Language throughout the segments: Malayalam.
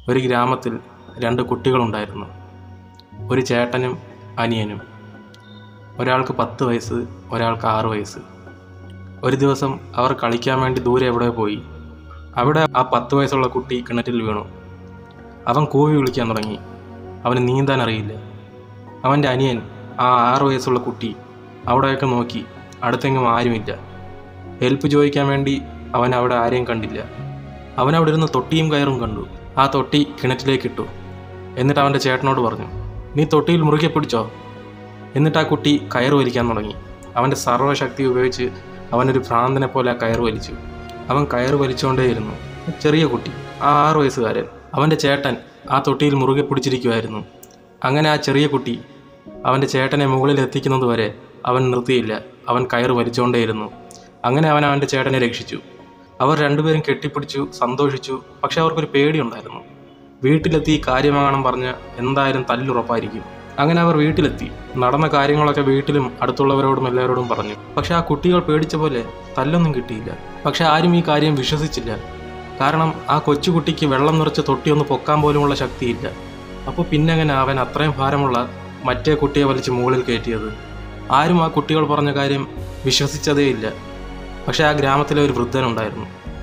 ഒരു ഗ്രാമത്തിൽ രണ്ട് കുട്ടികളുണ്ടായിരുന്നു ഒരു ചേട്ടനും അനിയനും ഒരാൾക്ക് പത്ത് വയസ്സ് ഒരാൾക്ക് ആറ് വയസ്സ് ഒരു ദിവസം അവർ കളിക്കാൻ വേണ്ടി ദൂരെ എവിടെ പോയി അവിടെ ആ പത്ത് വയസ്സുള്ള കുട്ടി കിണറ്റിൽ വീണു അവൻ കൂവി വിളിക്കാൻ തുടങ്ങി അവന് നീന്താൻ അറിയില്ല അവൻ്റെ അനിയൻ ആ ആറ് വയസ്സുള്ള കുട്ടി അവിടെയൊക്കെ നോക്കി അടുത്തെങ്ങും ആരുമില്ല ഹെൽപ്പ് ചോദിക്കാൻ വേണ്ടി അവൻ അവിടെ ആരെയും കണ്ടില്ല അവൻ അവിടെ ഇരുന്ന് തൊട്ടിയും കയറും കണ്ടു ആ തൊട്ടി കിണറ്റിലേക്ക് ഇട്ടു എന്നിട്ട് അവൻ്റെ ചേട്ടനോട് പറഞ്ഞു നീ തൊട്ടിയിൽ മുറുകെ പിടിച്ചോ എന്നിട്ട് ആ കുട്ടി കയറ് വലിക്കാൻ തുടങ്ങി അവൻ്റെ സർവ്വശക്തി ഉപയോഗിച്ച് അവനൊരു ഭ്രാന്തനെ പോലെ ആ കയറ് വലിച്ചു അവൻ കയറ് വലിച്ചുകൊണ്ടേയിരുന്നു ചെറിയ കുട്ടി ആ ആറ് വയസ്സുകാരൻ അവൻ്റെ ചേട്ടൻ ആ തൊട്ടിയിൽ മുറുകെ പിടിച്ചിരിക്കുമായിരുന്നു അങ്ങനെ ആ ചെറിയ കുട്ടി അവൻ്റെ ചേട്ടനെ മുകളിൽ എത്തിക്കുന്നത് വരെ അവൻ നിർത്തിയില്ല അവൻ കയറ് വലിച്ചുകൊണ്ടേയിരുന്നു അങ്ങനെ അവൻ അവൻ്റെ ചേട്ടനെ രക്ഷിച്ചു അവർ രണ്ടുപേരും കെട്ടിപ്പിടിച്ചു സന്തോഷിച്ചു പക്ഷെ അവർക്കൊരു പേടിയുണ്ടായിരുന്നു വീട്ടിലെത്തി ഈ കാര്യമാകണം പറഞ്ഞ് എന്തായാലും തല്ലുറപ്പായിരിക്കും അങ്ങനെ അവർ വീട്ടിലെത്തി നടന്ന കാര്യങ്ങളൊക്കെ വീട്ടിലും അടുത്തുള്ളവരോടും എല്ലാവരോടും പറഞ്ഞു പക്ഷെ ആ കുട്ടികൾ പേടിച്ച പോലെ തല്ലൊന്നും കിട്ടിയില്ല പക്ഷെ ആരും ഈ കാര്യം വിശ്വസിച്ചില്ല കാരണം ആ കൊച്ചുകുട്ടിക്ക് വെള്ളം നിറച്ച് തൊട്ടിയൊന്ന് പൊക്കാൻ പോലുമുള്ള ശക്തിയില്ല അപ്പോൾ പിന്നെ എങ്ങനെ അവൻ അത്രയും ഭാരമുള്ള മറ്റേ കുട്ടിയെ വലിച്ച് മുകളിൽ കയറ്റിയത് ആരും ആ കുട്ടികൾ പറഞ്ഞ കാര്യം വിശ്വസിച്ചതേയില്ല പക്ഷെ ആ ഗ്രാമത്തിലെ ഒരു വൃദ്ധനുണ്ടായിരുന്നു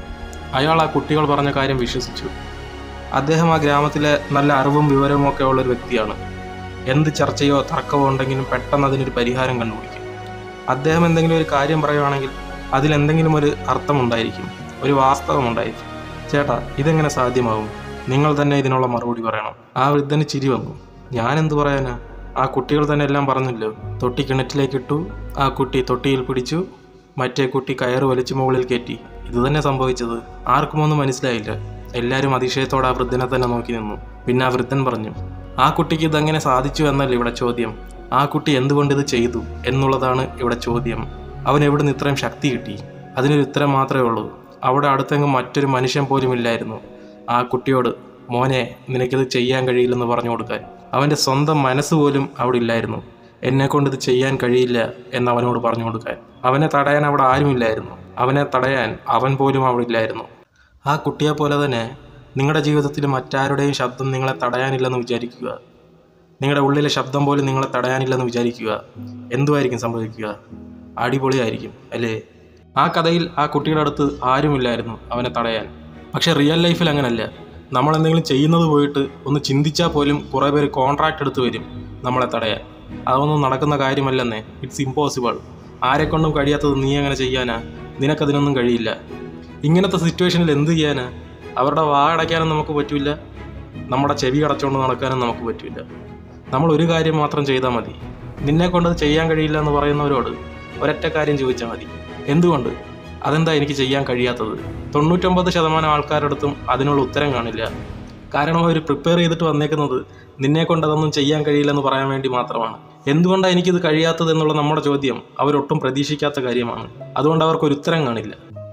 അയാൾ ആ കുട്ടികൾ പറഞ്ഞ കാര്യം വിശ്വസിച്ചു അദ്ദേഹം ആ ഗ്രാമത്തിലെ നല്ല അറിവും വിവരവും ഒക്കെ ഉള്ള ഒരു വ്യക്തിയാണ് എന്ത് ചർച്ചയോ തർക്കമോ ഉണ്ടെങ്കിലും പെട്ടെന്ന് അതിനൊരു പരിഹാരം കണ്ടുപിടിക്കും അദ്ദേഹം എന്തെങ്കിലും ഒരു കാര്യം പറയുവാണെങ്കിൽ അതിൽ എന്തെങ്കിലും ഒരു അർത്ഥമുണ്ടായിരിക്കും ഒരു വാസ്തവമുണ്ടായിരിക്കും ചേട്ടാ ഇതെങ്ങനെ സാധ്യമാവും നിങ്ങൾ തന്നെ ഇതിനുള്ള മറുപടി പറയണം ആ വൃദ്ധന് ചിരി വന്നു ഞാൻ എന്ത് പറയാനാ ആ കുട്ടികൾ തന്നെ എല്ലാം പറഞ്ഞല്ലോ തൊട്ടി കിണറ്റിലേക്ക് ഇട്ടു ആ കുട്ടി തൊട്ടിയിൽ പിടിച്ചു മറ്റേ കുട്ടി കയറ് വലിച്ചു മുകളിൽ കയറ്റി ഇത് തന്നെ സംഭവിച്ചത് ആർക്കും ഒന്നും മനസ്സിലായില്ല എല്ലാവരും അതിശയത്തോടെ ആ വൃദ്ധനെ തന്നെ നോക്കി നിന്നു പിന്നെ ആ വൃദ്ധൻ പറഞ്ഞു ആ കുട്ടിക്ക് ഇതെങ്ങനെ സാധിച്ചു എന്നല്ല ഇവിടെ ചോദ്യം ആ കുട്ടി എന്തുകൊണ്ട് ഇത് ചെയ്തു എന്നുള്ളതാണ് ഇവിടെ ചോദ്യം അവൻ എവിടുന്ന് ഇത്രയും ശക്തി കിട്ടി അതിനൊരു ഉത്തരം മാത്രമേ ഉള്ളൂ അവിടെ അടുത്തെങ്ങും മറ്റൊരു മനുഷ്യൻ പോലും ഇല്ലായിരുന്നു ആ കുട്ടിയോട് മോനെ നിനക്കിത് ചെയ്യാൻ കഴിയില്ലെന്ന് പറഞ്ഞു കൊടുക്കാൻ അവൻ്റെ സ്വന്തം മനസ്സ് പോലും അവിടെ ഇല്ലായിരുന്നു എന്നെ കൊണ്ട് ഇത് ചെയ്യാൻ കഴിയില്ല എന്ന് അവനോട് പറഞ്ഞു കൊടുക്കാൻ അവനെ തടയാൻ അവിടെ ആരുമില്ലായിരുന്നു അവനെ തടയാൻ അവൻ പോലും അവിടെ ഇല്ലായിരുന്നു ആ കുട്ടിയെ പോലെ തന്നെ നിങ്ങളുടെ ജീവിതത്തിൽ മറ്റാരുടെയും ശബ്ദം നിങ്ങളെ തടയാനില്ലെന്ന് വിചാരിക്കുക നിങ്ങളുടെ ഉള്ളിലെ ശബ്ദം പോലും നിങ്ങളെ തടയാനില്ലെന്ന് വിചാരിക്കുക എന്തുമായിരിക്കും സംഭവിക്കുക അടിപൊളിയായിരിക്കും അല്ലേ ആ കഥയിൽ ആ കുട്ടിയുടെ അടുത്ത് ആരുമില്ലായിരുന്നു അവനെ തടയാൻ പക്ഷെ റിയൽ ലൈഫിൽ അങ്ങനല്ല നമ്മൾ എന്തെങ്കിലും ചെയ്യുന്നത് പോയിട്ട് ഒന്ന് ചിന്തിച്ചാൽ പോലും കുറേ പേര് കോൺട്രാക്ട് എടുത്ത് വരും നമ്മളെ തടയാൻ അതൊന്നും നടക്കുന്ന കാര്യമല്ലെന്നേ ഇറ്റ്സ് ഇമ്പോസിബിൾ ആരെക്കൊണ്ടും കഴിയാത്തത് നീ എങ്ങനെ ചെയ്യാനാ നിനക്കതിനൊന്നും കഴിയില്ല ഇങ്ങനത്തെ സിറ്റുവേഷനിൽ എന്ത് ചെയ്യാനാ അവരുടെ വാ അടയ്ക്കാനും നമുക്ക് പറ്റില്ല നമ്മുടെ ചെവി അടച്ചുകൊണ്ട് നടക്കാനും നമുക്ക് പറ്റില്ല നമ്മൾ ഒരു കാര്യം മാത്രം ചെയ്താൽ മതി നിന്നെ കൊണ്ട് അത് ചെയ്യാൻ കഴിയില്ല എന്ന് പറയുന്നവരോട് ഒരൊറ്റ കാര്യം ചോദിച്ചാൽ മതി എന്തുകൊണ്ട് അതെന്താ എനിക്ക് ചെയ്യാൻ കഴിയാത്തത് തൊണ്ണൂറ്റൊമ്പത് ശതമാനം ആൾക്കാരുടെ അടുത്തും അതിനുള്ള ഉത്തരം കാണില്ല കാരണം അവർ പ്രിപ്പയർ ചെയ്തിട്ട് വന്നേക്കുന്നത് നിന്നെ കൊണ്ട് അതൊന്നും ചെയ്യാൻ കഴിയില്ലെന്ന് പറയാൻ വേണ്ടി മാത്രമാണ് എന്തുകൊണ്ടാണ് എനിക്കിത് കഴിയാത്തത് എന്നുള്ള നമ്മുടെ ചോദ്യം അവരൊട്ടും പ്രതീക്ഷിക്കാത്ത കാര്യമാണ് അതുകൊണ്ട് അവർക്കൊരു ഉത്തരം കാണില്ല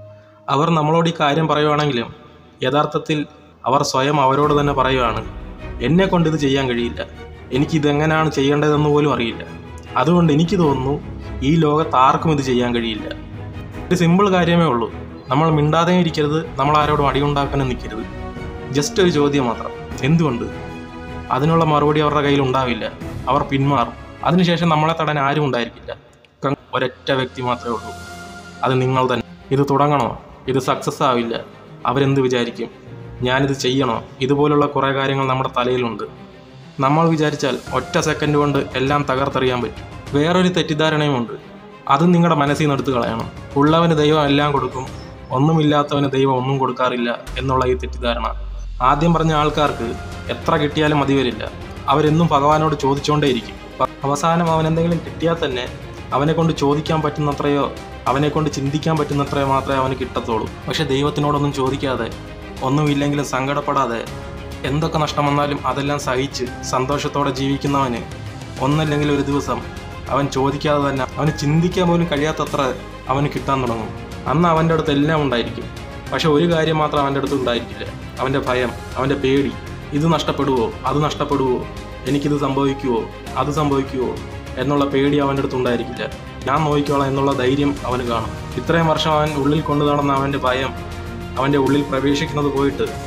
അവർ നമ്മളോട് ഈ കാര്യം പറയുവാണെങ്കിലും യഥാർത്ഥത്തിൽ അവർ സ്വയം അവരോട് തന്നെ പറയുവാണ് എന്നെ കൊണ്ട് ഇത് ചെയ്യാൻ കഴിയില്ല എനിക്കിതെങ്ങനെയാണ് ചെയ്യേണ്ടതെന്ന് പോലും അറിയില്ല അതുകൊണ്ട് എനിക്ക് തോന്നുന്നു ഈ ലോകത്ത് ആർക്കും ഇത് ചെയ്യാൻ കഴിയില്ല ഒരു സിമ്പിൾ കാര്യമേ ഉള്ളൂ നമ്മൾ മിണ്ടാതെ ഇരിക്കരുത് നമ്മൾ ആരോടും അടിയുണ്ടാക്കാനും നിൽക്കരുത് ജസ്റ്റ് ഒരു ചോദ്യം മാത്രം എന്തുകൊണ്ട് അതിനുള്ള മറുപടി അവരുടെ കയ്യിൽ ഉണ്ടാവില്ല അവർ പിന്മാറും അതിനുശേഷം നമ്മളെ തടയാൻ ആരും ഉണ്ടായിരിക്കില്ല ക- ഒരൊറ്റ വ്യക്തി മാത്രമേ ഉള്ളൂ അത് നിങ്ങൾ തന്നെ ഇത് തുടങ്ങണോ ഇത് സക്സസ് ആവില്ല അവരെന്ത് വിചാരിക്കും ഞാനിത് ചെയ്യണോ ഇതുപോലുള്ള കുറേ കാര്യങ്ങൾ നമ്മുടെ തലയിലുണ്ട് നമ്മൾ വിചാരിച്ചാൽ ഒറ്റ സെക്കൻഡ് കൊണ്ട് എല്ലാം തകർത്തെറിയാൻ പറ്റും വേറൊരു തെറ്റിദ്ധാരണയുമുണ്ട് അതും നിങ്ങളുടെ മനസ്സിൽ നിന്ന് എടുത്ത് കളയണം ഉള്ളവന് ദൈവം എല്ലാം കൊടുക്കും ഒന്നുമില്ലാത്തവന് ദൈവം ഒന്നും കൊടുക്കാറില്ല എന്നുള്ള ഈ തെറ്റിദ്ധാരണ ആദ്യം പറഞ്ഞ ആൾക്കാർക്ക് എത്ര കിട്ടിയാലും മതി വരില്ല അവരെന്നും ഭഗവാനോട് ചോദിച്ചുകൊണ്ടേയിരിക്കും പ- അവസാനം അവൻ എന്തെങ്കിലും കിട്ടിയാൽ തന്നെ അവനെ കൊണ്ട് ചോദിക്കാൻ പറ്റുന്നത്രയോ അവനെ കൊണ്ട് ചിന്തിക്കാൻ പറ്റുന്നത്രയോ മാത്രമേ അവന് കിട്ടത്തുള്ളൂ പക്ഷെ ദൈവത്തിനോടൊന്നും ചോദിക്കാതെ ഒന്നുമില്ലെങ്കിലും സങ്കടപ്പെടാതെ എന്തൊക്കെ നഷ്ടം വന്നാലും അതെല്ലാം സഹിച്ച് സന്തോഷത്തോടെ ജീവിക്കുന്നവന് ഒന്നല്ലെങ്കിൽ ഒരു ദിവസം അവൻ ചോദിക്കാതെ തന്നെ അവന് ചിന്തിക്കാൻ പോലും കഴിയാത്തത്ര അവന് കിട്ടാൻ തുടങ്ങും അന്ന് അവൻ്റെ അടുത്ത് എല്ലാം ഉണ്ടായിരിക്കും പക്ഷെ ഒരു കാര്യം മാത്രം അവൻ്റെ അടുത്ത് ഉണ്ടായിരിക്കില്ല അവൻ്റെ ഭയം അവൻ്റെ പേടി ഇത് നഷ്ടപ്പെടുവോ അത് നഷ്ടപ്പെടുവോ എനിക്കിത് സംഭവിക്കുവോ അത് സംഭവിക്കുവോ എന്നുള്ള പേടി അവൻ്റെ അടുത്ത് ഉണ്ടായിരിക്കില്ല ഞാൻ നോക്കിക്കോളാം എന്നുള്ള ധൈര്യം അവന് കാണും ഇത്രയും വർഷം അവൻ ഉള്ളിൽ കൊണ്ടു നടന്ന അവൻ്റെ ഭയം അവൻ്റെ ഉള്ളിൽ പ്രവേശിക്കുന്നത് പോയിട്ട്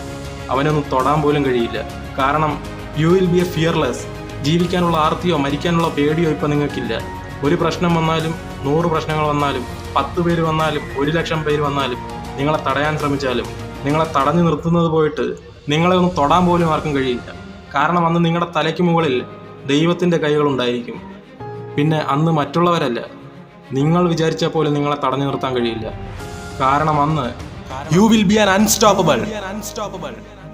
അവനൊന്നും തൊടാൻ പോലും കഴിയില്ല കാരണം you will be a fearless ജീവിക്കാനുള്ള ആർത്തിയോ മരിക്കാനുള്ള പേടിയോ ഇപ്പം നിങ്ങൾക്കില്ല ഒരു പ്രശ്നം വന്നാലും നൂറ് പ്രശ്നങ്ങൾ വന്നാലും പത്ത് പേര് വന്നാലും ഒരു ലക്ഷം പേര് വന്നാലും നിങ്ങളെ തടയാൻ ശ്രമിച്ചാലും നിങ്ങളെ തടഞ്ഞു നിർത്തുന്നത് പോയിട്ട് നിങ്ങളെ ഒന്ന് തൊടാൻ പോലും ആർക്കും കഴിയില്ല കാരണം അന്ന് നിങ്ങളുടെ തലയ്ക്ക് മുകളിൽ ദൈവത്തിൻ്റെ കൈകളുണ്ടായിരിക്കും പിന്നെ അന്ന് മറ്റുള്ളവരല്ല നിങ്ങൾ വിചാരിച്ചാൽ പോലും നിങ്ങളെ തടഞ്ഞു നിർത്താൻ കഴിയില്ല കാരണം അന്ന് you will be an unstoppable